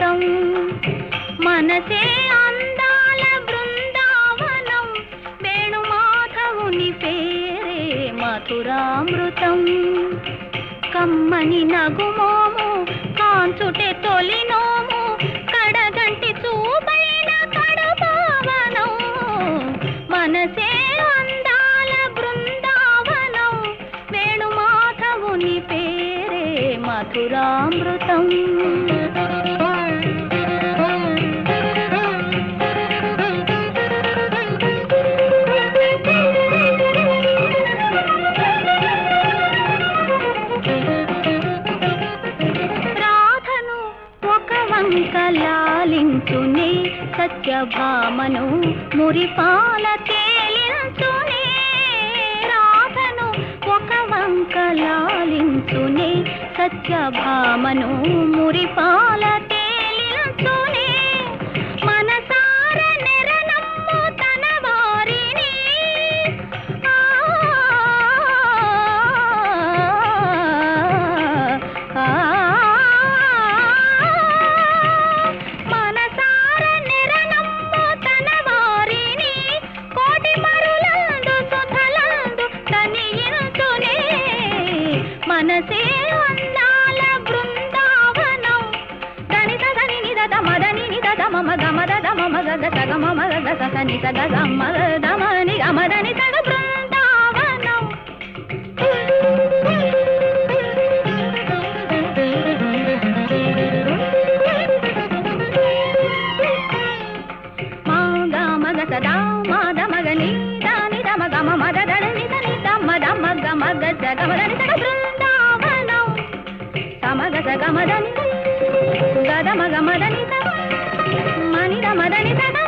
మధురామృతం మనసే అందాల బృందావనం వేణుమాధవుని పేరే మధురామృతం కమ్మని నగుమోము కాంచుటే తొలినోము కడగంటి చూపైన కడపావనం మనసే అందాల బృందావనం వేణుమాధవుని పేరే మధురామృతం రాధను ఒక వంక లాలించునే సత్యభామను మురిపాల తేలించునే రాధను ఒక వంక లాలించునే సత్యభామను మురిపాల తేలించునే మనసార నెరనమ్ము తన వారిని మనసార నిరనమ్ము తన వారిని కోటి మరులందు సుధలందు తనియించునే మనసే అందాల బృందావనం దని సదని నిద మదని నిద మమ గమద దమ మగ గ సగ మమ గ స సని సగ గమ దమని గమదని సగ బృందావనం మాగా మగ సదా మాద మగ ని దాని దమ గమ మద దడ ని దని దమ దమ గమ గ స గమ దని సగ బృందావనం సమగ స గమ దని గద మగ మదని స మని దమ దని సగ